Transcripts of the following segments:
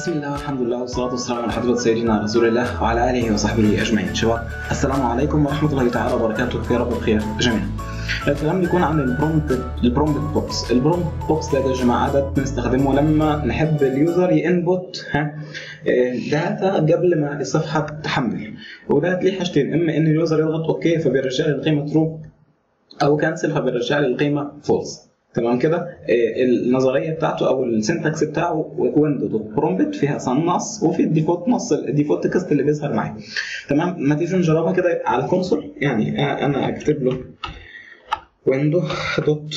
بسم الله والحمد لله والصلاة والسلام على حضرة سيدنا رسول الله وعلى آله وصحبه أجمعين شباب السلام عليكم ورحمة الله تعالى وبركاته يا رب بخير جميعا الكلام بيكون عن البرومبت البرومبت بوكس البرومبت بوكس ده يا جماعة ده بنستخدمه لما نحب اليوزر ينبوت ها داتا قبل ما الصفحة تحمل وده ليه حاجتين اما ان اليوزر يضغط اوكي فبيرجع لي القيمة ترو او كانسل فبيرجع لي القيمة فولس تمام كده النظريه بتاعته او السنتكس بتاعه ويندو دوت برومبت فيها صن نص وفي الديفولت نص الديفولت تكست اللي بيظهر معايا تمام ما تيجي نجربها كده على الكونسول يعني انا اكتب له ويندو دوت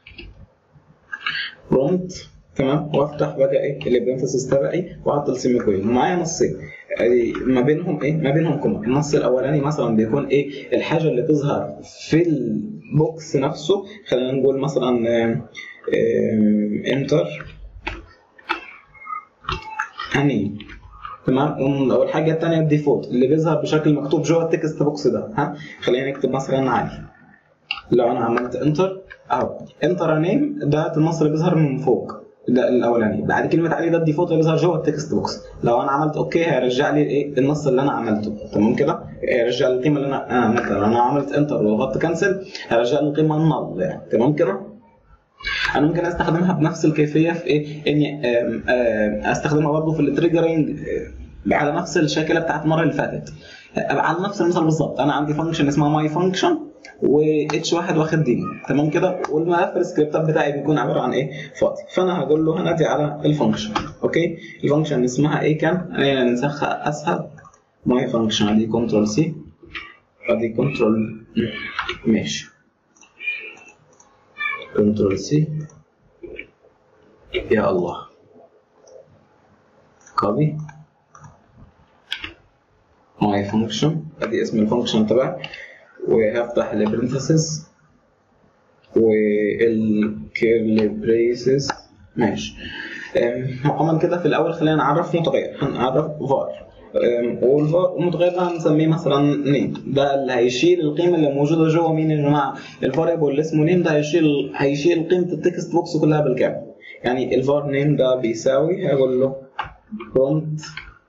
برومبت تمام وافتح بقى ايه البرنتسز تبعي واحط السيمي كولون ومعايا نصين ما بينهم ايه ما بينهم كوما النص الاولاني مثلا بيكون ايه الحاجه اللي تظهر في البوكس نفسه خلينا نقول مثلا انتر اني تمام والحاجه الثانيه الديفولت اللي بيظهر بشكل مكتوب جوه التكست بوكس ده ها خلينا نكتب مثلا عادي لو انا عملت انتر اهو انتر نيم ده النص اللي بيظهر من فوق ده الاولاني بعد كلمه علي ده الديفولت اللي بيظهر جوه التكست بوكس لو انا عملت اوكي هيرجع لي ايه النص اللي انا عملته تمام كده هيرجع لي القيمه اللي انا انا مثلا انا عملت انتر وضغطت كانسل هيرجع لي القيمه النل يعني تمام كده انا ممكن استخدمها بنفس الكيفيه في ايه اني استخدمها برضه في التريجرنج على نفس الشكله بتاعت المره اللي فاتت على نفس المثال بالظبط انا عندي فانكشن اسمها ماي فانكشن و اتش واحد واخد دي تمام كده والملف السكريبتات بتاعي بيكون عباره عن ايه فاضي فانا هقول له هنادي على الفانكشن اوكي الفانكشن اسمها ايه كان انا ننسخها اسهل ماي فانكشن دي كنترول سي ادي كنترول ماشي كنترول سي يا الله كوبي ماي فانكشن ادي اسم الفانكشن تبعي وهفتح البرنتسز والكيرلي بريسز ماشي عموما كده في الاول خلينا نعرف متغير هنعرف فار والفار المتغير ده هنسميه مثلا نيم ده اللي هيشيل القيمه اللي موجوده جوه مين يا جماعه الفاريبل اللي اسمه نيم ده هيشيل هيشيل قيمه التكست بوكس كلها بالكامل يعني الفار نيم ده بيساوي هقول له prompt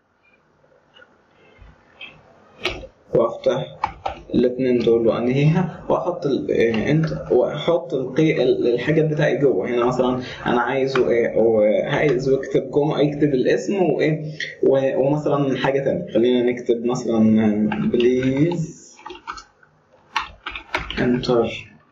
وافتح الاثنين دول وانهيها واحط انت واحط القي... الحاجات بتاعي جوه هنا مثلا انا عايزه ايه عايز اكتب كوما يكتب الاسم وايه ومثلا حاجه ثانيه خلينا نكتب مثلا بليز انتر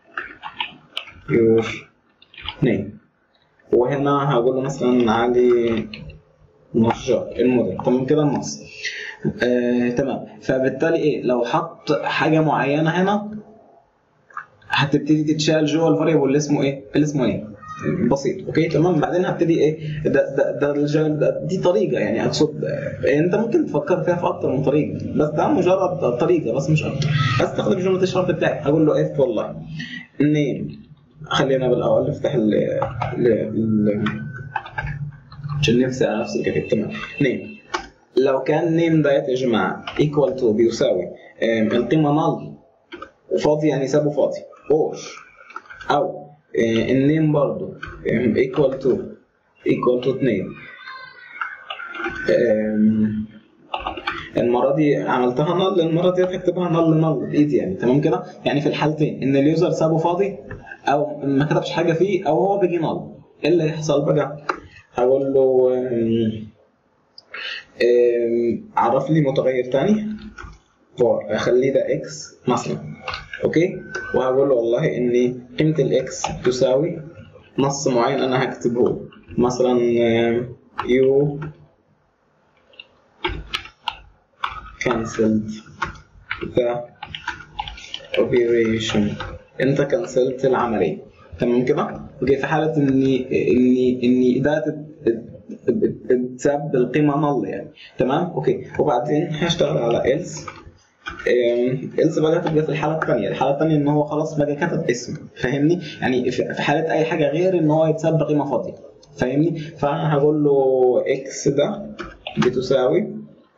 يور نيم وهنا هقول له مثلا علي نجار الموديل تمام كده النص آه، تمام فبالتالي ايه لو حط حاجه معينه هنا هتبتدي تتشال جوه الفاريبل اللي اسمه ايه اللي اسمه ايه بسيط اوكي تمام بعدين هبتدي ايه ده ده ده, الجانب ده دي طريقه يعني اقصد آه، انت ممكن تفكر فيها في اكتر من طريقه بس ده مجرد طريقه بس مش اكتر استخدم جمله الشرط بتاعي هقول له اف والله نيم خلينا بالاول نفتح ال ال عشان نفسي على نفس الكتاب تمام نيم لو كان نيم ديت يا جماعه ايكوال تو بيساوي القيمه نل فاضي يعني سابه فاضي اور او النيم برضو ايكوال تو ايكوال تو 2 المره دي عملتها نل المره دي هكتبها نل نل بايدي يعني تمام كده يعني في الحالتين ان اليوزر سابه فاضي او ما كتبش حاجه فيه او هو بيجي نل ايه اللي هيحصل بقى هقول له عرف لي متغير تاني فور اخليه ده اكس مثلا اوكي وهقول له والله ان قيمه الاكس تساوي نص معين انا هكتبه مثلا يو cancelled the operation انت كنسلت العمليه تمام كده؟ اوكي في حاله اني اني اني ده تساب بالقيمه نل يعني تمام اوكي وبعدين هشتغل على else إلس بقى تبقى في الحالة الثانية، الحالة الثانية إن هو خلاص بقى كتب اسم، فاهمني؟ يعني في حالة أي حاجة غير إن هو يتساب بقيمة فاضية، فاهمني؟ فأنا هقول له إكس ده بتساوي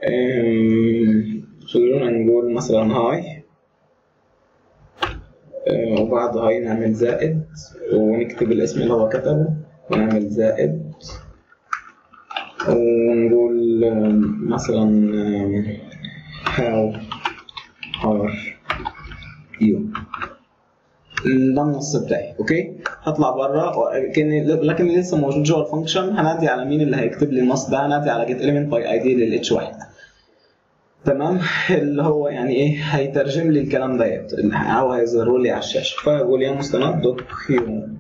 خلونا نقول مثلا هاي وبعد هاي نعمل زائد ونكتب الاسم اللي هو كتبه ونعمل زائد ونقول آم، مثلا آم، how are you ده النص بتاعي اوكي هطلع بره لكن لكن لسه موجود جوه الفانكشن هنادي على مين اللي هيكتب لي النص ده هنادي على get element by id للاتش واحد تمام اللي هو يعني ايه هيترجم لي الكلام ديت او هيظهره لي على الشاشه فاقول يا مستند document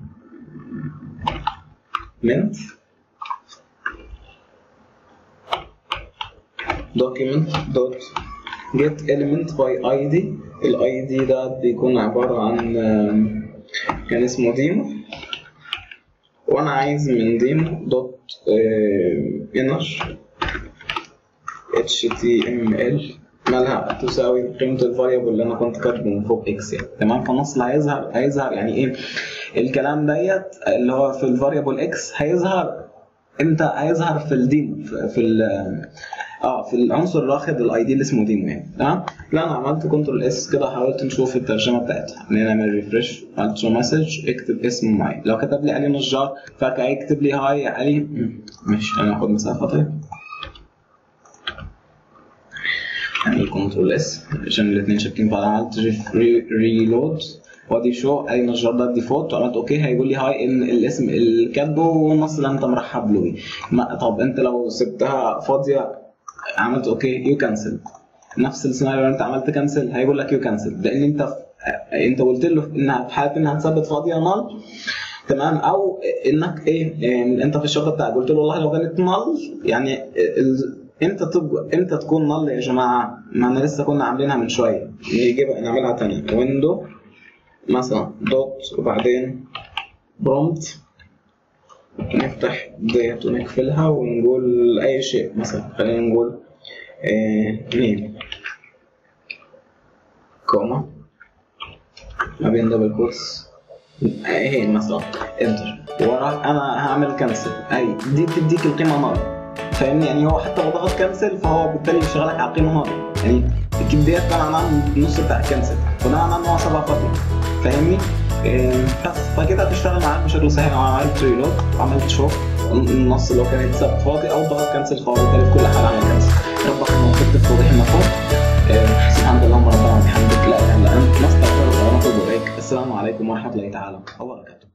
document dot get element by id الاي دي ده بيكون عباره عن آم، كان اسمه ديمو وانا عايز من ديمو دوت انر html مالها تساوي قيمة الفاريبل اللي انا كنت كاتبه من فوق اكس يعني تمام فالنص اللي هيظهر هيظهر يعني ايه الكلام ديت اللي هو في الفاريبل اكس هيظهر امتى هيظهر في الديمو في, في ال اه في العنصر اللي واخد الاي دي اللي اسمه ديمو يعني تمام لا انا عملت كنترول اس كده حاولت نشوف الترجمه بتاعتها نعمل ريفرش قلت شو مسج اكتب اسم معين لو كتب لي علي نجار فهيكتب لي هاي علي مم، ماشي انا هاخد مسافه طيب اعمل كنترول اس عشان الاثنين شابكين بعض عملت ريلود وادي شو اي نجار ده الديفولت وعملت اوكي هيقول لي هاي ان الاسم اللي كاتبه والنص اللي انت مرحب له بيه ما- طب انت لو سبتها فاضيه عملت اوكي يو كانسل نفس السيناريو اللي انت عملت كانسل هيقول لك يو كانسل لان انت انت قلت له انها في حاله انها تثبت فاضيه نال تمام او انك ايه إيه، انت في الشغل بتاعك قلت له والله لو كانت نال يعني ال- امتى تبقى امتى تكون نال يا جماعه ما انا لسه كنا عاملينها من شويه نيجي بقى نعملها تاني ويندو مثلا دوت وبعدين برومبت نفتح ديت ونقفلها ونقول اي شيء مثلا خلينا نقول نيم كوما ما بين دبل كوتس اهي مثلا انتر ورا انا هعمل كنسل اي دي بتديك القيمه نار فاهمني يعني هو حتى لو ضغط كنسل فهو بالتالي بيشغلك على قيمه نار يعني الكيب ديت ده معناه النص بتاع كنسل وده معناه ان هو سبع فاضي فاهمني؟ إيه، بس فكده هتشتغل معاك بشكل صحيح لو عملت ريلود وعملت شو النص لو كانت سب فاضي او ضغط كنسل فهو بالتالي في كل حال عمل كنسل ربك انه كنت في توضيح المفهوم إيه، سبحان الله ربنا وبحمدك لا اله الا انت نستغفرك ونتوب اليك السلام عليكم ورحمه الله تعالى وبركاته